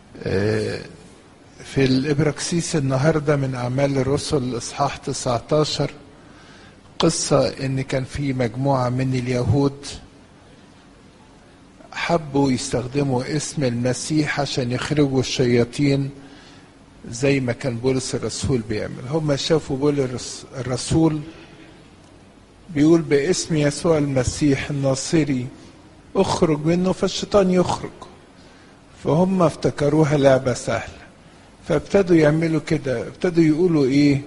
في الإبراكسيس النهاردة من أعمال الرسل إصحاح 19 قصة إن كان في مجموعة من اليهود حبوا يستخدموا اسم المسيح عشان يخرجوا الشياطين زي ما كان بولس الرسول بيعمل هم شافوا بولس الرسول بيقول باسم يسوع المسيح الناصري اخرج منه فالشيطان يخرج فهم افتكروها لعبة سهلة فابتدوا يعملوا كده ابتدوا يقولوا ايه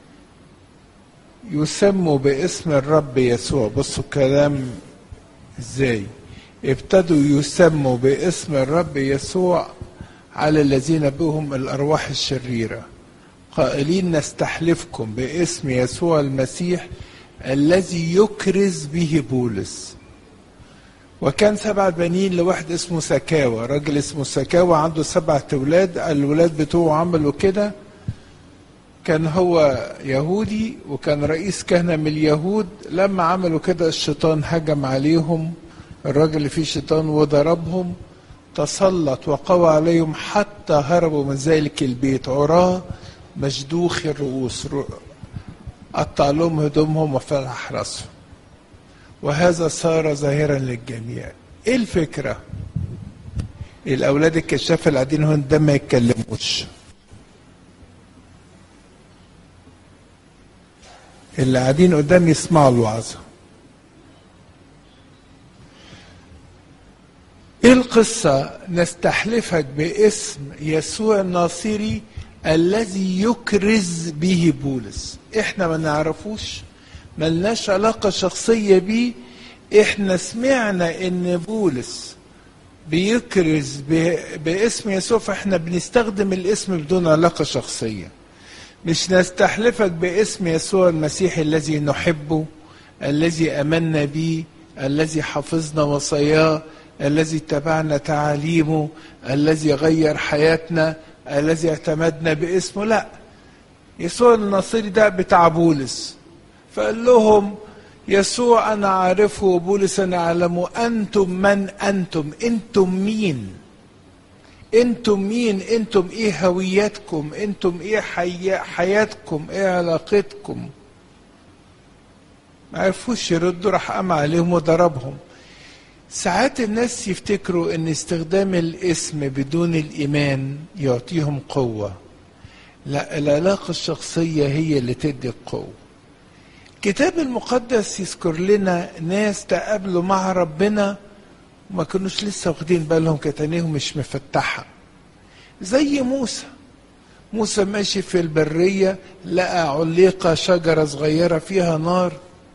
يسموا باسم الرب يسوع بصوا الكلام ازاي ابتدوا يسموا باسم الرب يسوع على الذين بهم الارواح الشريره قائلين نستحلفكم باسم يسوع المسيح الذي يكرز به بولس وكان سبع بنين لواحد اسمه سكاوى راجل اسمه سكاوى عنده سبعة اولاد الولاد بتوعه عملوا كده كان هو يهودي وكان رئيس كهنة من اليهود لما عملوا كده الشيطان هجم عليهم الراجل اللي فيه شيطان وضربهم تسلط وقوى عليهم حتى هربوا من ذلك البيت عراه مشدوخ الرؤوس قطع لهم هدومهم وفتح راسهم وهذا صار ظاهرا للجميع ايه الفكره الاولاد الكشاف اللي قاعدين هون ده ما يتكلموش اللي قاعدين قدام يسمعوا الوعظه ايه القصه نستحلفك باسم يسوع الناصري الذي يكرز به بولس احنا ما نعرفوش ملناش علاقة شخصية بيه احنا سمعنا ان بولس بيكرز باسم يسوع فاحنا بنستخدم الاسم بدون علاقة شخصية مش نستحلفك باسم يسوع المسيح الذي نحبه الذي امنا به الذي حفظنا وصاياه الذي اتبعنا تعاليمه الذي غير حياتنا الذي اعتمدنا باسمه لا يسوع الناصري ده بتاع بولس فقال لهم يسوع انا عارفه وبولس انا اعلمه انتم من انتم انتم مين انتم مين انتم ايه هويتكم انتم ايه حي... حياتكم ايه علاقتكم ما عرفوش يردوا راح قام عليهم وضربهم ساعات الناس يفتكروا ان استخدام الاسم بدون الايمان يعطيهم قوه لا العلاقه الشخصيه هي اللي تدي القوه الكتاب المقدس يذكر لنا ناس تقابلوا مع ربنا وما كانوش لسه واخدين بالهم كانت عينيهم مش مفتحه زي موسى موسى ماشي في البريه لقى عليقه شجره صغيره فيها نار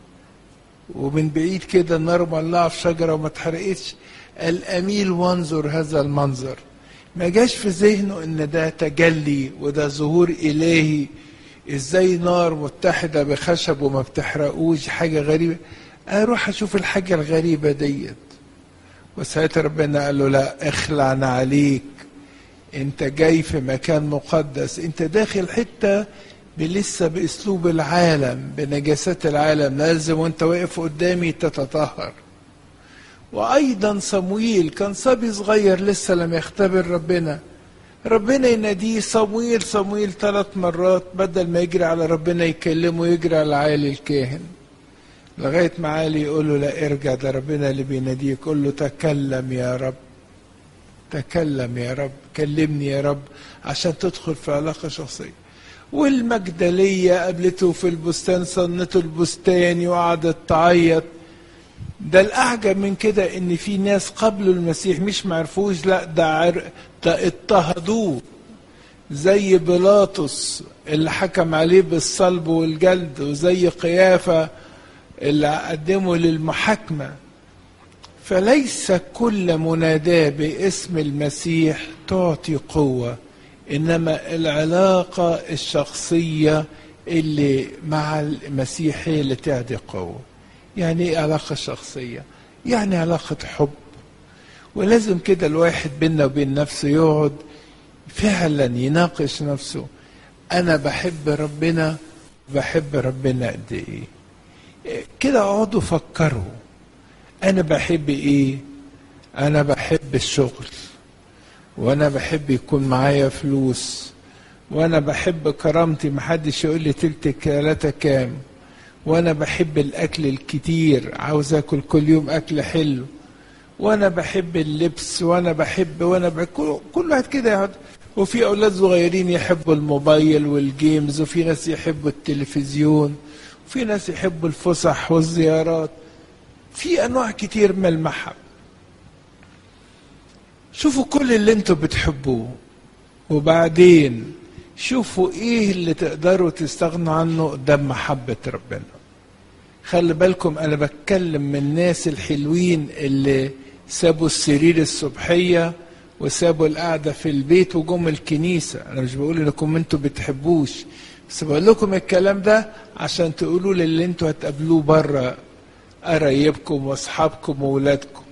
ومن بعيد كده النار مولعه في شجره وما اتحرقتش قال اميل وانظر هذا المنظر ما جاش في ذهنه ان ده تجلي وده ظهور الهي ازاي نار متحده بخشب وما بتحرقوش حاجه غريبه اروح اشوف الحاجه الغريبه ديت وساعتها ربنا قال له لا اخلعنا عليك انت جاي في مكان مقدس انت داخل حته لسه باسلوب العالم بنجاسات العالم لازم وانت واقف قدامي تتطهر وايضا صمويل كان صبي صغير لسه لم يختبر ربنا ربنا يناديه صمويل صمويل ثلاث مرات بدل ما يجري على ربنا يكلمه يجري على عالي الكاهن لغاية ما عالي يقول له لا ارجع ده ربنا اللي بيناديك قول له تكلم يا رب تكلم يا رب كلمني يا رب عشان تدخل في علاقة شخصية والمجدلية قابلته في البستان صنته البستان وقعدت تعيط ده الأعجب من كده إن في ناس قبلوا المسيح مش معرفوش لا ده, عر... ده اضطهدوه زي بيلاطس اللي حكم عليه بالصلب والجلد وزي قيافة اللي قدمه للمحاكمة فليس كل مناداة باسم المسيح تعطي قوة إنما العلاقة الشخصية اللي مع المسيح هي اللي تعطي قوة يعني ايه علاقة شخصية يعني علاقة حب ولازم كده الواحد بينا وبين نفسه يقعد فعلا يناقش نفسه انا بحب ربنا بحب ربنا قد ايه كده اقعدوا فكروا انا بحب ايه انا بحب الشغل وانا بحب يكون معايا فلوس وانا بحب كرامتي محدش يقول لي تلت الكلاتة كام وانا بحب الاكل الكتير عاوز اكل كل يوم اكل حلو وانا بحب اللبس وانا بحب وانا بحب كل, كل واحد كده يقعد وفي اولاد صغيرين يحبوا الموبايل والجيمز وفي ناس يحبوا التلفزيون وفي ناس يحبوا الفسح والزيارات في انواع كتير من المحب شوفوا كل اللي انتوا بتحبوه وبعدين شوفوا ايه اللي تقدروا تستغنوا عنه قدام محبة ربنا خلي بالكم انا بتكلم من الناس الحلوين اللي سابوا السرير الصبحية وسابوا القعدة في البيت وجم الكنيسة انا مش بقول انكم انتوا بتحبوش بس بقول لكم الكلام ده عشان تقولوا للي انتوا هتقابلوه بره قرايبكم واصحابكم واولادكم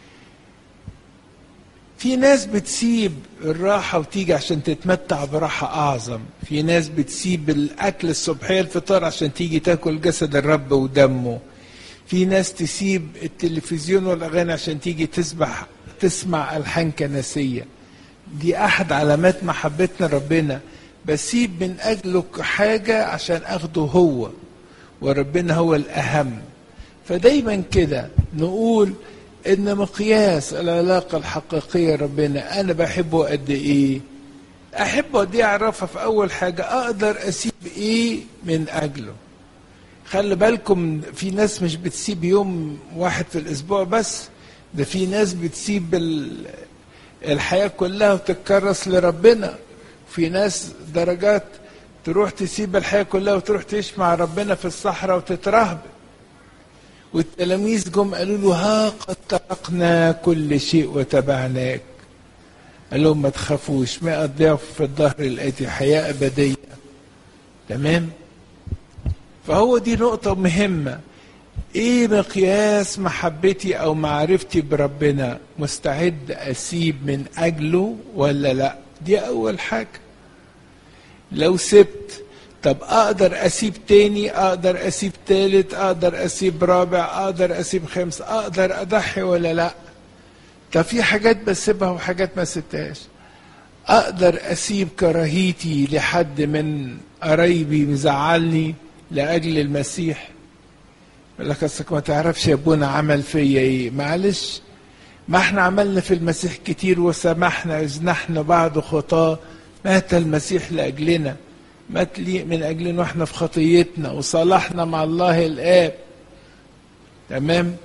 في ناس بتسيب الراحة وتيجي عشان تتمتع براحة أعظم في ناس بتسيب الأكل الصبحية الفطار عشان تيجي تاكل جسد الرب ودمه في ناس تسيب التلفزيون والأغاني عشان تيجي تسبح تسمع ألحان كنسية دي أحد علامات محبتنا ربنا بسيب من أجله حاجة عشان أخده هو وربنا هو الأهم فدايما كده نقول ان مقياس العلاقة الحقيقية ربنا انا بحبه قد ايه احبه قد ايه اعرفها في اول حاجة اقدر اسيب ايه من اجله خلي بالكم في ناس مش بتسيب يوم واحد في الاسبوع بس ده في ناس بتسيب الحياة كلها وتتكرس لربنا في ناس درجات تروح تسيب الحياة كلها وتروح تعيش مع ربنا في الصحراء وتترهب والتلاميذ جم قالوا له ها قد تركنا كل شيء وتبعناك قال لهم ما تخافوش ما ضعف في الظهر الاتي حياه ابديه تمام فهو دي نقطه مهمه ايه مقياس محبتي او معرفتي بربنا مستعد اسيب من اجله ولا لا دي اول حاجه لو سبت طب اقدر اسيب تاني اقدر اسيب تالت اقدر اسيب رابع اقدر اسيب خامس اقدر اضحي ولا لا طب في حاجات بسيبها وحاجات ما سبتهاش اقدر اسيب كراهيتي لحد من قرايبي مزعلني لاجل المسيح يقول لك اصلك ما تعرفش يا ابونا عمل فيا ايه معلش ما احنا عملنا في المسيح كتير وسمحنا اذ نحن بعد خطاه مات المسيح لاجلنا مات لي من اجلنا واحنا في خطيتنا وصالحنا مع الله الاب تمام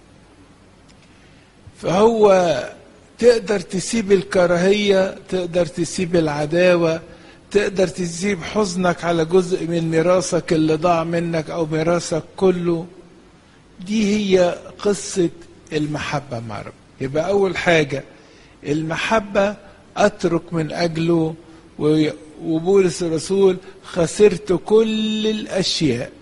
فهو تقدر تسيب الكراهيه تقدر تسيب العداوه تقدر تسيب حزنك على جزء من ميراثك اللي ضاع منك او ميراثك كله دي هي قصه المحبه مع رب يبقى اول حاجه المحبه اترك من اجله وبولس الرسول خسرت كل الاشياء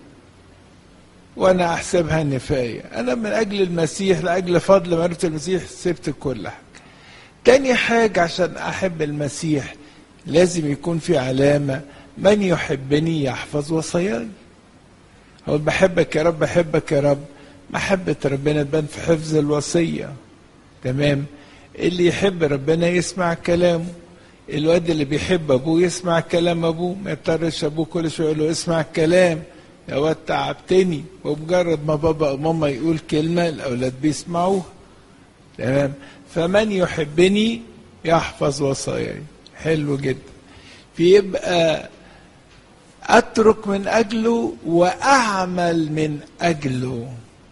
وانا احسبها نفايه انا من اجل المسيح لاجل فضل معرفه المسيح سبت كل حاجه تاني حاجه عشان احب المسيح لازم يكون في علامه من يحبني يحفظ وصاياي هو بحبك يا رب بحبك يا رب محبه ربنا تبان في حفظ الوصيه تمام اللي يحب ربنا يسمع كلامه الواد اللي بيحب ابوه يسمع كلام ابوه ما يضطرش ابوه كل شويه يقول له اسمع الكلام يا واد تعبتني ومجرد ما بابا او ماما يقول كلمه الاولاد بيسمعوها تمام فمن يحبني يحفظ وصاياي حلو جدا فيبقى اترك من اجله واعمل من اجله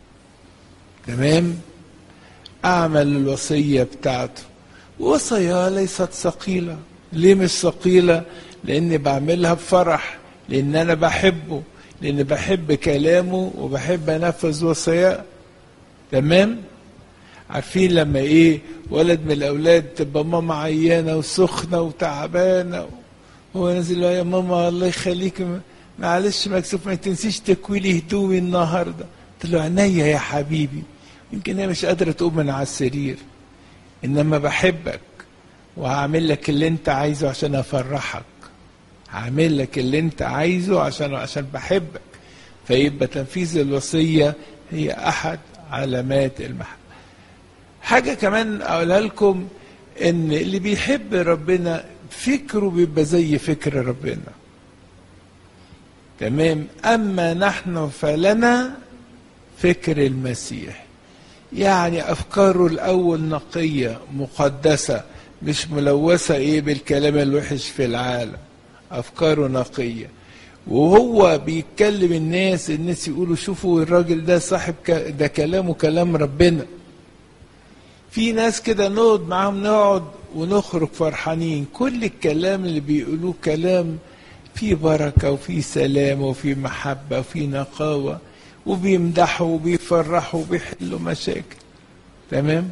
تمام اعمل الوصيه بتاعته وصايا ليست ثقيله ليه مش ثقيله لاني بعملها بفرح لان انا بحبه لان بحب كلامه وبحب انفذ وصاياه تمام عارفين لما ايه ولد من الاولاد تبقى ماما عيانه وسخنه وتعبانه هو نازل يا ماما الله يخليك معلش مكسوف ما تنسيش تكويلي هدومي النهارده قلت له عينيا يا حبيبي يمكن هي مش قادره تقوم من على السرير انما بحبك وهعمل لك اللي انت عايزه عشان افرحك هعمل لك اللي انت عايزه عشان عشان بحبك فيبقى تنفيذ الوصيه هي احد علامات المحبه حاجه كمان اقولها لكم ان اللي بيحب ربنا فكره بيبقى زي فكر ربنا تمام اما نحن فلنا فكر المسيح يعني افكاره الاول نقيه مقدسه مش ملوثه ايه بالكلام الوحش في العالم افكاره نقيه وهو بيتكلم الناس الناس يقولوا شوفوا الراجل ده صاحب ك... ده كلامه كلام ربنا في ناس كده نقعد معاهم نقعد ونخرج فرحانين كل الكلام اللي بيقولوه كلام فيه بركة وفيه سلام وفيه محبة وفيه نقاوة وبيمدحوا وبيفرحوا وبيحلوا مشاكل تمام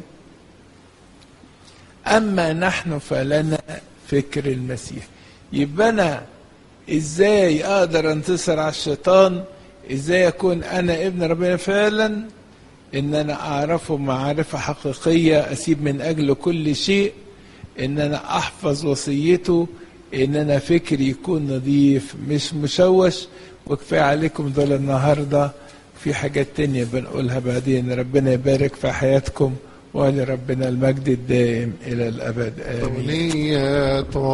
أما نحن فلنا فكر المسيح يبقى أنا إزاي أقدر أنتصر على الشيطان إزاي أكون أنا ابن ربنا فعلا إن أنا أعرفه معرفة حقيقية أسيب من أجله كل شيء إن أنا أحفظ وصيته إن أنا فكري يكون نظيف مش مشوش وكفاية عليكم دول النهاردة في حاجات تانية بنقولها بعدين ربنا يبارك في حياتكم ولربنا المجد الدائم إلى الأبد آمين أغنية